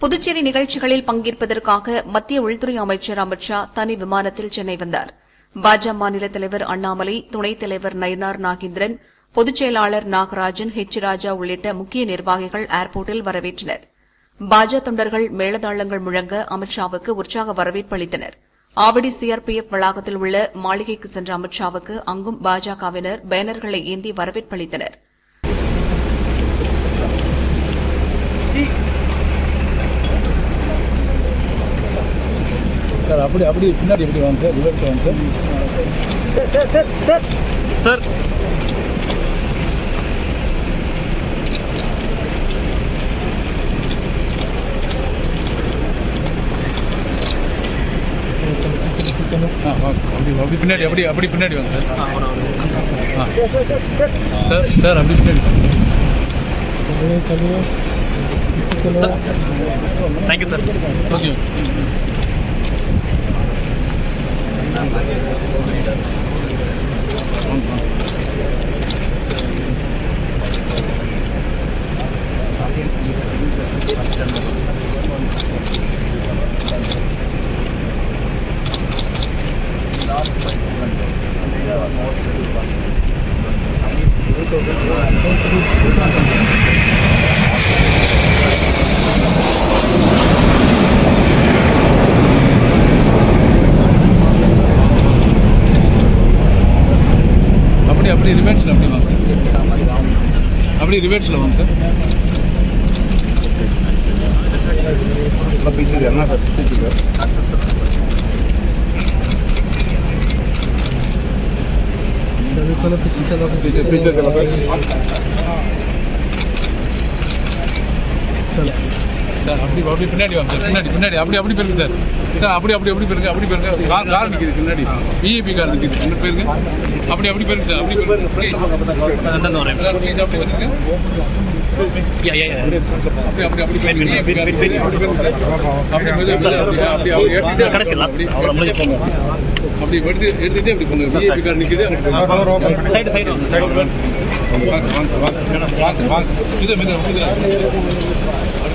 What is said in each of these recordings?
புதுச்சேரி நிகழ்ச்சிகளில் பங்கேற்பதற்காக மத்திய உள்துறை அமைச்சர் அமித் ஷா தனி விமானத்தில் சென்னை வந்தார் பாஜக மாநில தலைவர் அண்ணாமலை துணைத் தலைவர் நயினார் நாகேந்திரன் பொதுச் செயலாளர் நாகராஜன் ஹெச் ராஜா உள்ளிட்ட முக்கிய நிர்வாகிகள் ஏர்போர்ட்டில் வரவேற்றனர் பாஜக தொண்டர்கள் மேளதாளங்கள் முழங்க அமித் ஷாவுக்கு உற்சாக வரவேற்பு அளித்தனர் ஆவடி சிஆர்பிஎஃப் வளாகத்தில் உள்ள மாளிகைக்கு சென்ற அமித் ஷாவுக்கு அங்கும் பாஜகவினர் பேனர்களை ஏந்தி வரவேற்பு அளித்தனர் சார் அப்படி அப்படி பின்னாடி எப்படி வாங்க சார் ரிவர்ஸ் வாங்க சார் சார் ஆ வாங்க அப்படி அப்படி பின்னாடி அப்படி அப்படி பின்னாடி வாங்க சார் ஆ சார் சார் அப்படி பின்னாடி சார் தேங்க்யூ சார் ஓகே அப்படி அப்படி ரிவர்ஸில் அப்படி வாங்க சார் அப்படி ரிவர்ஸில் வாங்க சார் पीछे जाना सर पीछे जाओ चलो चलो पीछे चलो पीछे पीछे चलो सर चलो சார் அப்படி அப்படி பின்னாடி வாங்க சார் பின்னாடி பின்னாடி அப்படி அப்படி போயிருங்க சார் சார் அப்படி அப்படி அப்படி போயிருங்க அப்படி போயிருங்க கார் கார் நிற்கிது பின்னாடி விஐபி கார் நிற்கிது என்ன போயிருங்க அப்படி அப்படி போயிருங்க சார் அப்படி போயிருங்க Please. அதான் வரேன் சார் ப்ளீஸ் அப்படி வந்துருங்க யா யா யா அப்படி அப்படி அப்படி Wait, wait, wait, wait, wait. அப்படி போயிருங்க சார். அப்படி மெதுவா மெதுவா அப்படி அப்படி அப்படி எடுத்துட்டு கடைசி last. அப்படி அவ்வளோ முடிஞ்சு. போங்க. அப்படி எடுத்து எடுத்துட்டு அப்படி போங்க விஐபி கார் நிற்கிது அப்படி போங்க சைடு சைடு சைடு வாங்க வாங்க வாங்க வாங்க வாங்க மெதுவா மெதுவா மெதுவா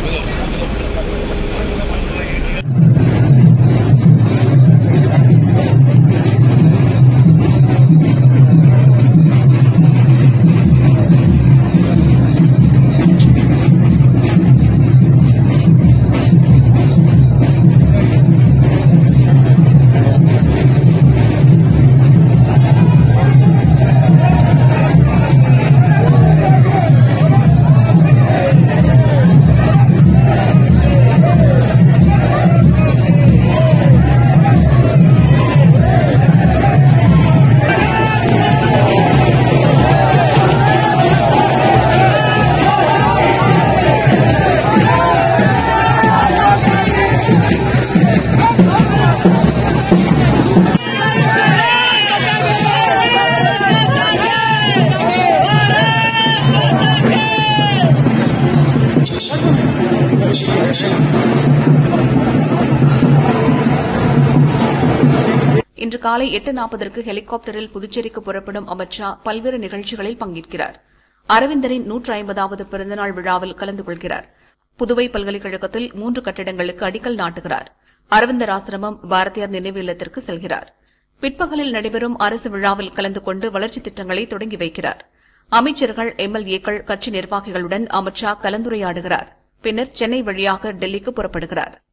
இன்று காலை எட்டு நாற்பதற்கு ஹெலிகாப்டரில் புதுச்சேரிக்கு புறப்படும் அமித் ஷா பல்வேறு நிகழ்ச்சிகளில் பங்கேற்கிறார் அரவிந்தரின் நூற்று ஐம்பதாவது பிறந்தநாள் விழாவில் கலந்து கொள்கிறார் புதுவை பல்கலைக்கழகத்தில் மூன்று கட்டிடங்களுக்கு அடிக்கல் நாட்டுகிறார் அரவிந்தர் ஆசிரமம் பாரதியார் நினைவு இல்லத்திற்கு செல்கிறார் பிற்பகலில் நடைபெறும் அரசு விழாவில் கலந்து கொண்டு வளர்ச்சித் திட்டங்களை தொடங்கி வைக்கிறார் அமைச்சர்கள் எம்எல்ஏக்கள் கட்சி நிர்வாகிகளுடன் அமித் ஷா கலந்துரையாடுகிறார் பின்னர் சென்னை வழியாக டெல்லிக்கு புறப்படுகிறார்